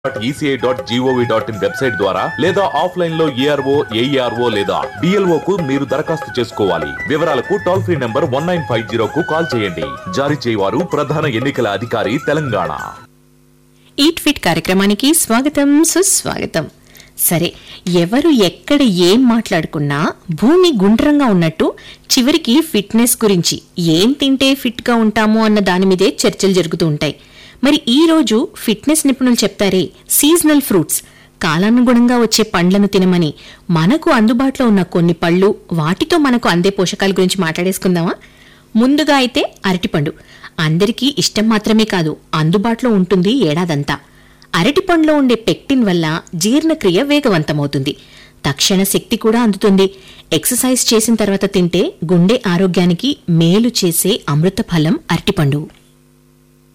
dot ECI dot GOV dot in website ద్వారా లేదా offline లో ఏఆర్ఓ ఏఈఆర్ఓ లేదా డిఎల్ఓ కు మీరు దరఖాస్తు చేసుకోవాలి వివరాలకు toll free number one nine five zero కు కాల్ చేయండి జారీ చేయవారు ప్రధాన ఎన్నికల అధికారి తెలంగాణ ఈట్ ఫిట్ కార్యక్రమానికి స్వాగతం సుస్వాగతం సరే ఎవరు ఎక్కడ ఏం మాట్లాడుకున్నా భూమి గుండ్రంగా ఉన్నట్టు చివరికి ఫిట్నెస్ గురించి ఏం తింటే ఫిట్గా ఉంటాము అన్న దాని మీదే చర్చలు జరుగుతూ ఉంటాయి మరి ఈ రోజు ఫిట్నెస్ నిపుణులు చెప్తారే సీజనల్ ఫ్రూట్స్ కాలానుగుణంగా వచ్చే పండ్లను తినమని మనకు అందుబాటులో ఉన్న కొన్ని పళ్ళు వాటితో మనకు అందే పోషకాల గురించి మాట్లాడేసుకుందామా ముందుగా అయితే అరటిపండు అందరికీ ఇష్టం మాత్రమే కాదు అందుబాటులో ఉంటుంది ఏడాదంతా అరటిపండులో ఉండే పెక్టిన్ వల్ల జీర్ణక్రియ వేగవంతమవుతుంది తక్షణ శక్తి కూడా అందుతుంది ఎక్సర్సైజ్ చేసిన తర్వాత తింటే గుండె ఆరోగ్యానికి మేలు చేసే అమృత ఫలం అరటిపండు